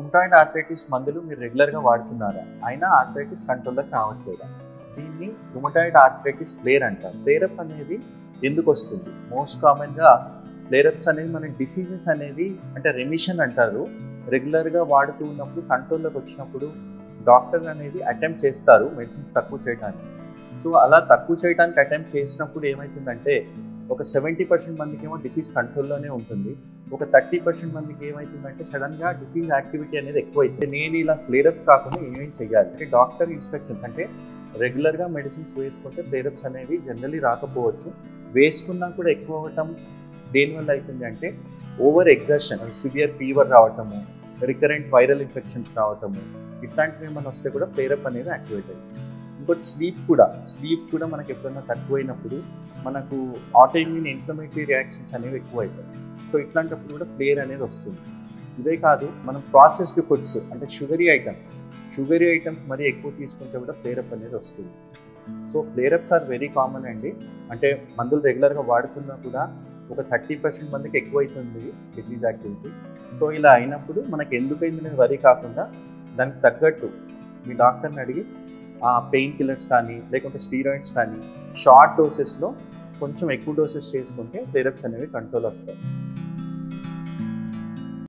rheumatoid arthritis మందులు మీరు రెగ్యులర్గా వాడుతున్నారా అయినా ఆర్థరైటిస్ కంట్రోల్లోకి రావట్లేదా దీన్ని రుమటాయిడ్ ఆర్థరైటిస్ ఫ్లేర్ అంటారు ఫ్లేరప్ అనేది ఎందుకు వస్తుంది మోస్ట్ కామన్గా ఫ్లేరప్స్ అనేది మన డిసీజెస్ అనేవి అంటే రెమిషన్ అంటారు రెగ్యులర్గా వాడుతూ ఉన్నప్పుడు కంట్రోల్లోకి వచ్చినప్పుడు డాక్టర్ అనేది అటెంప్ట్ చేస్తారు మెడిసిన్స్ తక్కువ చేయడానికి సో అలా తక్కువ చేయడానికి అటెంప్ట్ చేసినప్పుడు ఏమవుతుందంటే ఒక సెవెంటీ పర్సెంట్ మందికి ఏమో డిసీజ్ కంట్రోల్లోనే ఉంటుంది ఒక థర్టీ పర్సెంట్ మందికి ఏమవుతుందంటే సడన్గా డిసీజ్ యాక్టివిటీ అనేది ఎక్కువైతే నేను ఇలా ఫ్లేరప్స్ కాకుండా ఏమేం చేయాలి అంటే డాక్టర్ ఇన్స్ట్రక్షన్స్ అంటే రెగ్యులర్గా మెడిసిన్స్ వేసుకుంటే ఫ్లేరప్స్ అనేవి జనరలీ రాకపోవచ్చు వేసుకున్నా కూడా ఎక్కువ అవ్వటం దేనివల్ల అవుతుంది అంటే ఓవర్ ఎగ్జర్షన్ సివియర్ ఫీవర్ రావటము రికరెంట్ వైరల్ ఇన్ఫెక్షన్స్ రావటము ఇట్లాంటివి ఏమైనా వస్తే కూడా ఫ్లేరప్ అనేది యాక్టివేట్ అయ్యింది ఇంకోటి స్లీప్ కూడా స్లీప్ కూడా మనకి ఎప్పుడైనా తక్కువైనప్పుడు మనకు ఆటోఇమ్యూన్ ఇన్ఫ్లమేటరీ రియాక్షన్స్ అనేవి ఎక్కువ అవుతాయి సో ఇట్లాంటప్పుడు కూడా ఫ్లేర్ అనేది వస్తుంది ఇదే కాదు మనం ప్రాసెస్డ్ ఫుడ్స్ అంటే షుగరీ ఐటమ్స్ షుగరీ ఐటమ్స్ మరీ ఎక్కువ తీసుకుంటే కూడా ఫ్లేరప్ అనేది వస్తుంది so flare ups are very common అండి అంటే మందులు రెగ్యులర్గా వాడుతున్నా కూడా ఒక థర్టీ పర్సెంట్ మందికి ఎక్కువైతుంది డిసీజ్ యాక్టివిటీ సో ఇలా అయినప్పుడు మనకి ఎందుకైంది అనేది వరి కాకుండా దానికి తగ్గట్టు మీ డాక్టర్ని అడిగి ఆ పెయిన్ కిల్లర్స్ కానీ లేకుంటే స్టీరాయిడ్స్ కానీ షార్ట్ డోసెస్లో కొంచెం ఎక్కువ డోసెస్ చేసుకుంటే ఫ్లేరప్స్ అనేవి కంట్రోల్ వస్తాయి